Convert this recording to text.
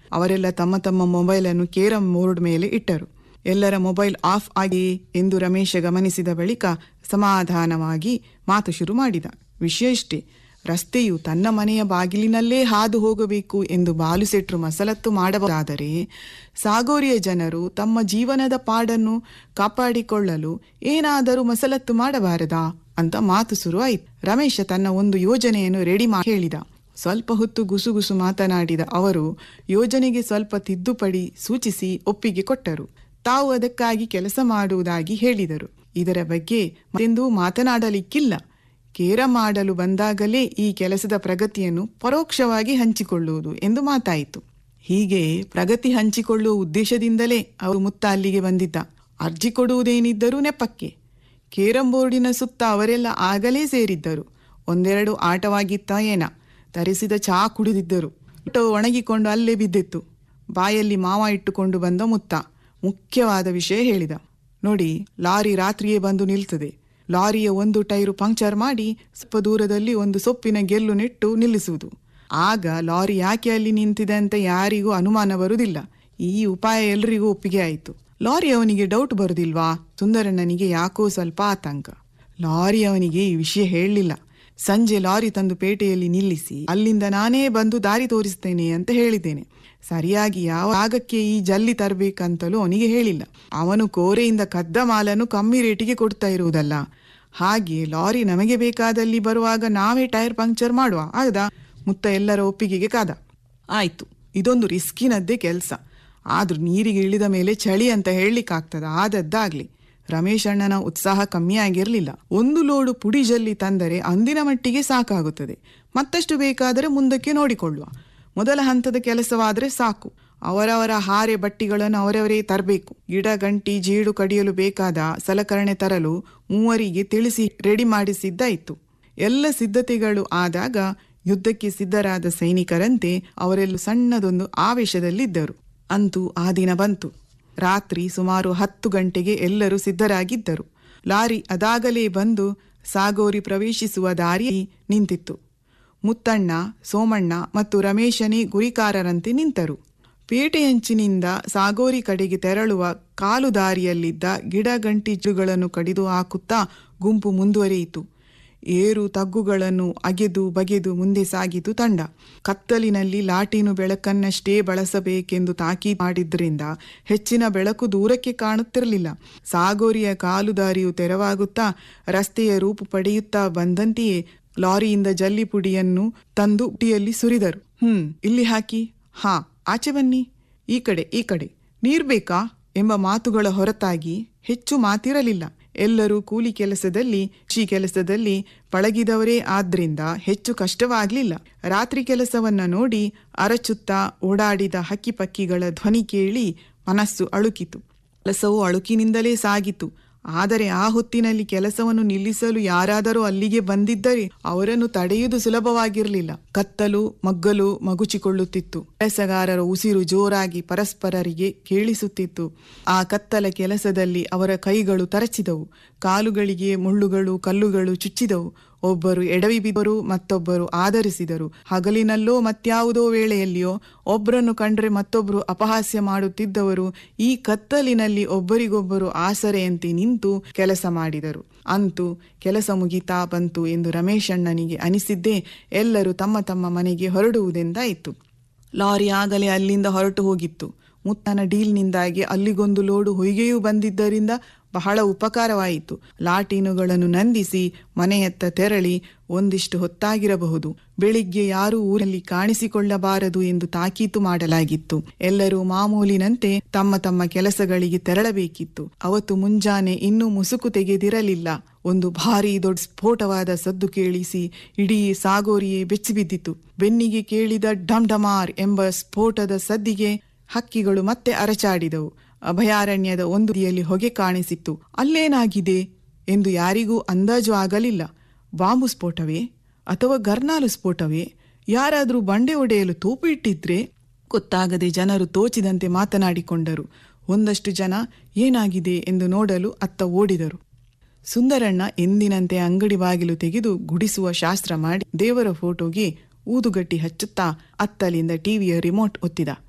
ಅವರೆಲ್ಲ ತಮ್ಮ ತಮ್ಮ ಮೊಬೈಲನ್ನು ಕೇರಂ ಬೋರ್ಡ್ ಮೇಲೆ ಇಟ್ಟರು ಎಲ್ಲರ ಮೊಬೈಲ್ ಆಫ್ ಆಗಿ ಎಂದು ರಮೇಶ ಗಮನಿಸಿದ ಬಳಿಕ ಸಮಾಧಾನವಾಗಿ ಮಾತು ಶುರು ಮಾಡಿದ ವಿಷಯ ಇಷ್ಟೇ ರಸ್ತೆಯು ತನ್ನ ಮನೆಯ ಬಾಗಿಲಿನಲ್ಲೇ ಹಾದು ಹೋಗಬೇಕು ಎಂದು ಬಾಲುಸೆಟ್ರು ಮಸಲತ್ತು ಮಾಡಬಹುದಾದರೆ ಸಾಗೋರಿಯ ಜನರು ತಮ್ಮ ಜೀವನದ ಪಾಡನ್ನು ಕಾಪಾಡಿಕೊಳ್ಳಲು ಏನಾದರೂ ಮಸಲತ್ತು ಮಾಡಬಾರದಾ ಅಂತ ಮಾತು ಶುರುವಾಯಿತು ರಮೇಶ ತನ್ನ ಒಂದು ಯೋಜನೆಯನ್ನು ರೆಡಿ ಮಾಡಿ ಹೇಳಿದ ಸ್ವಲ್ಪ ಹೊತ್ತು ಗುಸುಗುಸು ಮಾತನಾಡಿದ ಅವರು ಯೋಜನೆಗೆ ಸ್ವಲ್ಪ ತಿದ್ದುಪಡಿ ಸೂಚಿಸಿ ಒಪ್ಪಿಗೆ ಕೊಟ್ಟರು ತಾವು ಅದಕ್ಕಾಗಿ ಕೆಲಸ ಮಾಡುವುದಾಗಿ ಹೇಳಿದರು ಇದರ ಬಗ್ಗೆ ಮತ್ತೆಂದೂ ಮಾತನಾಡಲಿಕ್ಕಿಲ್ಲ ಕೇರ ಮಾಡಲು ಬಂದಾಗಲೇ ಈ ಕೆಲಸದ ಪ್ರಗತಿಯನ್ನು ಪರೋಕ್ಷವಾಗಿ ಹಂಚಿಕೊಳ್ಳುವುದು ಎಂದು ಮಾತಾಯಿತು ಹೀಗೆ ಪ್ರಗತಿ ಹಂಚಿಕೊಳ್ಳುವ ಉದ್ದೇಶದಿಂದಲೇ ಅವರು ಮುತ್ತ ಅಲ್ಲಿಗೆ ಬಂದಿದ್ದ ಅರ್ಜಿ ಕೊಡುವುದೇನಿದ್ದರೂ ನೆಪಕ್ಕೆ ಕೇರಂ ಬೋರ್ಡಿನ ಸುತ್ತ ಅವರೆಲ್ಲ ಆಗಲೇ ಸೇರಿದ್ದರು ಒಂದೆರಡು ಆಟವಾಗಿತ್ತ ಏನ ತರಿಸಿದ ಚಹಾ ಕುಡಿದಿದ್ದರು ಊಟ ಒಣಗಿಕೊಂಡು ಅಲ್ಲೇ ಬಿದ್ದಿತ್ತು ಬಾಯಲ್ಲಿ ಮಾವ ಇಟ್ಟುಕೊಂಡು ಬಂದ ಮುತ್ತ ಮುಖ್ಯವಾದ ವಿಷಯ ಹೇಳಿದ ನೋಡಿ ಲಾರಿ ರಾತ್ರಿಯೇ ಬಂದು ನಿಲ್ತದೆ ಲಾರಿಯ ಒಂದು ಟೈರು ಪಂಕ್ಚರ್ ಮಾಡಿ ಸ್ವಲ್ಪ ದೂರದಲ್ಲಿ ಒಂದು ಸೊಪ್ಪಿನ ಗೆಲ್ಲು ನೆಟ್ಟು ನಿಲ್ಲಿಸುವುದು ಆಗ ಲಾರಿ ಯಾಕೆ ಅಲ್ಲಿ ನಿಂತಿದೆ ಅಂತ ಯಾರಿಗೂ ಅನುಮಾನ ಬರುವುದಿಲ್ಲ ಈ ಉಪಾಯ ಎಲ್ರಿಗೂ ಒಪ್ಪಿಗೆ ಆಯಿತು ಲಾರಿ ಅವನಿಗೆ ಡೌಟ್ ಬರುದಿಲ್ವಾ ಸುಂದರಣ್ಣನಿಗೆ ಯಾಕೋ ಸ್ವಲ್ಪ ಆತಂಕ ಲಾರಿ ಅವನಿಗೆ ಈ ವಿಷಯ ಹೇಳಲಿಲ್ಲ ಸಂಜೆ ಲಾರಿ ತಂದು ಪೇಟೆಯಲ್ಲಿ ನಿಲ್ಲಿಸಿ ಅಲ್ಲಿಂದ ನಾನೇ ಬಂದು ದಾರಿ ತೋರಿಸ್ತೇನೆ ಅಂತ ಹೇಳಿದ್ದೇನೆ ಸರಿಯಾಗಿ ಯಾವ ಭಾಗಕ್ಕೆ ಈ ಜಲ್ಲಿ ತರಬೇಕಂತಲೂ ಅವನಿಗೆ ಹೇಳಿಲ್ಲ ಅವನು ಕೋರೆಯಿಂದ ಕದ್ದ ಮಾಲನ್ನು ಕಮ್ಮಿ ರೇಟಿಗೆ ಕೊಡ್ತಾ ಇರುವುದಲ್ಲ ಹಾಗೆ ಲಾರಿ ನಮಗೆ ಬೇಕಾದಲ್ಲಿ ಬರುವಾಗ ನಾವೇ ಟೈರ್ ಪಂಕ್ಚರ್ ಮಾಡುವ ಆಗದ ಮುತ್ತ ಎಲ್ಲರ ಒಪ್ಪಿಗೆಗೆ ಕಾದ ಆಯ್ತು ಇದೊಂದು ರಿಸ್ಕಿನದ್ದೇ ಕೆಲಸ ಆದ್ರೂ ನೀರಿಗೆ ಇಳಿದ ಮೇಲೆ ಚಳಿ ಅಂತ ಹೇಳಲಿಕ್ಕಾಗ್ತದ ಆದದ್ದಾಗ್ಲಿ ರಮೇಶ್ ಅಣ್ಣನ ಉತ್ಸಾಹ ಕಮ್ಮಿ ಆಗಿರಲಿಲ್ಲ ಒಂದು ಲೋಡು ಪುಡಿ ಜಲ್ಲಿ ತಂದರೆ ಅಂದಿನ ಮಟ್ಟಿಗೆ ಸಾಕಾಗುತ್ತದೆ ಮತ್ತಷ್ಟು ಬೇಕಾದರೆ ಮುಂದಕ್ಕೆ ನೋಡಿಕೊಳ್ಳುವ ಮೊದಲ ಹಂತದ ಕೆಲಸವಾದರೆ ಸಾಕು ಅವರವರ ಹಾರೆ ಬಟ್ಟಿಗಳನ್ನು ಅವರವರೇ ತರಬೇಕು ಗಿಡ ಗಂಟಿ ಜೇಡು ಕಡಿಯಲು ಬೇಕಾದ ಸಲಕರಣೆ ತರಲು ಮೂವರಿಗೆ ತಿಳಿಸಿ ರೆಡಿ ಮಾಡಿಸಿದ್ದಾಯಿತು ಎಲ್ಲ ಸಿದ್ಧತೆಗಳು ಆದಾಗ ಯುದ್ಧಕ್ಕೆ ಸಿದ್ಧರಾದ ಸೈನಿಕರಂತೆ ಅವರೆಲ್ಲ ಸಣ್ಣದೊಂದು ಆವೇಶದಲ್ಲಿದ್ದರು ಅಂತೂ ಆ ದಿನ ಬಂತು ರಾತ್ರಿ ಸುಮಾರು ಹತ್ತು ಗಂಟೆಗೆ ಎಲ್ಲರೂ ಸಿದ್ಧರಾಗಿದ್ದರು ಲಾರಿ ಅದಾಗಲೇ ಬಂದು ಸಾಗೋರಿ ಪ್ರವೇಶಿಸುವ ದಾರಿ ನಿಂತಿತ್ತು ಮುತ್ತಣ್ಣ ಸೋಮಣ್ಣ ಮತ್ತು ರಮೇಶನೇ ಗುರಿಕಾರರಂತೆ ನಿಂತರು ಪೇಟೆಯಂಚಿನಿಂದ ಸಾಗೋರಿ ಕಡೆಗೆ ತೆರಳುವ ಕಾಲು ದಾರಿಯಲ್ಲಿದ್ದ ಗಿಡ ಗಂಟಿಜುಗಳನ್ನು ಕಡಿದು ಹಾಕುತ್ತಾ ಗುಂಪು ಮುಂದುವರಿಯಿತು ಏರು ತಗ್ಗುಗಳನ್ನು ಅಗೆದು ಬಗೆದು ಮುಂದೆ ಸಾಗಿತು ತಂಡ ಕತ್ತಲಿನಲ್ಲಿ ಲಾಟಿನು ಬೆಳಕನ್ನಷ್ಟೇ ಬಳಸಬೇಕೆಂದು ತಾಕೀತು ಮಾಡಿದ್ರಿಂದ ಹೆಚ್ಚಿನ ಬೆಳಕು ದೂರಕ್ಕೆ ಕಾಣುತ್ತಿರಲಿಲ್ಲ ಸಾಗೋರಿಯ ಕಾಲು ದಾರಿಯು ತೆರವಾಗುತ್ತಾ ರಸ್ತೆಯ ರೂಪು ಪಡೆಯುತ್ತಾ ಬಂದಂತೆಯೇ ಲಾರಿಯಿಂದ ಜಲ್ಲಿ ಪುಡಿಯನ್ನು ತಂದು ಪುಟಿಯಲ್ಲಿ ಸುರಿದರು ಹ್ಮ್ ಇಲ್ಲಿ ಹಾಕಿ ಹಾ ಆಚೆ ಬನ್ನಿ ಈ ಕಡೆ ಈ ಕಡೆ ನೀರ್ ಬೇಕಾ ಎಂಬ ಮಾತುಗಳ ಹೊರತಾಗಿ ಹೆಚ್ಚು ಮಾತಿರಲಿಲ್ಲ ಎಲ್ಲರೂ ಕೂಲಿ ಕೆಲಸದಲ್ಲಿ ಕೃಷಿ ಕೆಲಸದಲ್ಲಿ ಪಳಗಿದವರೇ ಆದ್ರಿಂದ ಹೆಚ್ಚು ಕಷ್ಟವಾಗ್ಲಿಲ್ಲ ರಾತ್ರಿ ಕೆಲಸವನ್ನ ನೋಡಿ ಅರಚುತ್ತಾ ಓಡಾಡಿದ ಹಕ್ಕಿ ಪಕ್ಕಿಗಳ ಧ್ವನಿ ಕೇಳಿ ಮನಸ್ಸು ಅಳುಕಿತು ಕೆಲಸವು ಅಳುಕಿನಿಂದಲೇ ಸಾಗಿತು ಆದರೆ ಆ ಹೊತ್ತಿನಲ್ಲಿ ಕೆಲಸವನ್ನು ನಿಲ್ಲಿಸಲು ಯಾರಾದರೂ ಅಲ್ಲಿಗೆ ಬಂದಿದ್ದರೆ ಅವರನ್ನು ತಡೆಯುವುದು ಸುಲಭವಾಗಿರಲಿಲ್ಲ ಕತ್ತಲು ಮಗ್ಗಲು ಮಗುಚಿಕೊಳ್ಳುತ್ತಿತ್ತು ಕೆಲಸಗಾರರ ಉಸಿರು ಜೋರಾಗಿ ಪರಸ್ಪರರಿಗೆ ಕೇಳಿಸುತ್ತಿತ್ತು ಆ ಕತ್ತಲ ಕೆಲಸದಲ್ಲಿ ಅವರ ಕೈಗಳು ತರಚಿದವು ಕಾಲುಗಳಿಗೆ ಮುಳ್ಳುಗಳು ಕಲ್ಲುಗಳು ಚುಚ್ಚಿದವು ಒಬ್ಬರು ಎಡವಿ ಬಿದ್ದರು ಮತ್ತೊಬ್ಬರು ಆಧರಿಸಿದರು ಹಗಲಿನಲ್ಲೋ ಮತ್ಯಾವುದೋ ವೇಳೆಯಲ್ಲಿಯೋ ಒಬ್ಬರನ್ನು ಕಂಡ್ರೆ ಮತ್ತೊಬ್ಬರು ಅಪಹಾಸ್ಯ ಮಾಡುತ್ತಿದ್ದವರು ಈ ಕತ್ತಲಿನಲ್ಲಿ ಒಬ್ಬರಿಗೊಬ್ಬರು ಆಸರೆಯಂತೆ ನಿಂತು ಕೆಲಸ ಮಾಡಿದರು ಅಂತೂ ಕೆಲಸ ಮುಗಿತಾ ಬಂತು ಎಂದು ರಮೇಶ್ ಅಣ್ಣನಿಗೆ ಅನಿಸಿದ್ದೇ ಎಲ್ಲರೂ ತಮ್ಮ ತಮ್ಮ ಮನೆಗೆ ಹೊರಡುವುದೆಂದಾಯಿತು ಲಾರಿ ಆಗಲೇ ಅಲ್ಲಿಂದ ಹೊರಟು ಹೋಗಿತ್ತು ಮುತ್ತನ ಡೀಲ್ನಿಂದಾಗಿ ಅಲ್ಲಿಗೊಂದು ಲೋಡು ಹೊಯ್ಗೆಯೂ ಬಂದಿದ್ದರಿಂದ ಬಹಳ ಉಪಕಾರವಾಯಿತು ಲಾಟೀನುಗಳನ್ನು ನಂದಿಸಿ ಮನೆಯತ್ತ ತೆರಳಿ ಒಂದಿಷ್ಟು ಹೊತ್ತಾಗಿರಬಹುದು ಬೆಳಿಗ್ಗೆ ಯಾರೂ ಊರಲ್ಲಿ ಕಾಣಿಸಿಕೊಳ್ಳಬಾರದು ಎಂದು ತಾಕೀತು ಮಾಡಲಾಗಿತ್ತು ಎಲ್ಲರೂ ಮಾಮೂಲಿನಂತೆ ತಮ್ಮ ತಮ್ಮ ಕೆಲಸಗಳಿಗೆ ತೆರಳಬೇಕಿತ್ತು ಅವತ್ತು ಮುಂಜಾನೆ ಇನ್ನೂ ಮುಸುಕು ತೆಗೆದಿರಲಿಲ್ಲ ಒಂದು ಭಾರಿ ದೊಡ್ಡ ಸ್ಫೋಟವಾದ ಸದ್ದು ಕೇಳಿಸಿ ಇಡೀ ಸಾಗೋರಿಯೇ ಬೆಚ್ಚಿಬಿದ್ದಿತು ಬೆನ್ನಿಗೆ ಕೇಳಿದ ಡಮ್ ಡಮಾರ್ ಎಂಬ ಸ್ಫೋಟದ ಸದ್ದಿಗೆ ಹಕ್ಕಿಗಳು ಮತ್ತೆ ಅರಚಾಡಿದವು ಅಭಯಾರಣ್ಯದ ಒಂದು ದಿಯಲ್ಲಿ ಹೊಗೆ ಕಾಣಿಸಿತ್ತು ಅಲ್ಲೇನಾಗಿದೆ ಎಂದು ಯಾರಿಗೂ ಅಂದಾಜು ಆಗಲಿಲ್ಲ ಬಾಂಬು ಸ್ಫೋಟವೇ ಅಥವಾ ಗರ್ನಾಲು ಸ್ಫೋಟವೇ ಯಾರಾದರೂ ಬಂಡೆ ಒಡೆಯಲು ತೋಪು ಇಟ್ಟಿದ್ರೆ ಗೊತ್ತಾಗದೆ ಜನರು ತೋಚಿದಂತೆ ಮಾತನಾಡಿಕೊಂಡರು ಒಂದಷ್ಟು ಜನ ಏನಾಗಿದೆ ಎಂದು ನೋಡಲು ಅತ್ತ ಓಡಿದರು ಸುಂದರಣ್ಣ ಎಂದಿನಂತೆ ಅಂಗಡಿ ಬಾಗಿಲು ತೆಗೆದು ಗುಡಿಸುವ ಶಾಸ್ತ್ರ ಮಾಡಿ ದೇವರ ಫೋಟೋಗೆ ಊದುಗಟ್ಟಿ ಹಚ್ಚುತ್ತಾ ಅತ್ತಲಿಂದ ಟಿವಿಯ ರಿಮೋಟ್ ಒತ್ತಿದ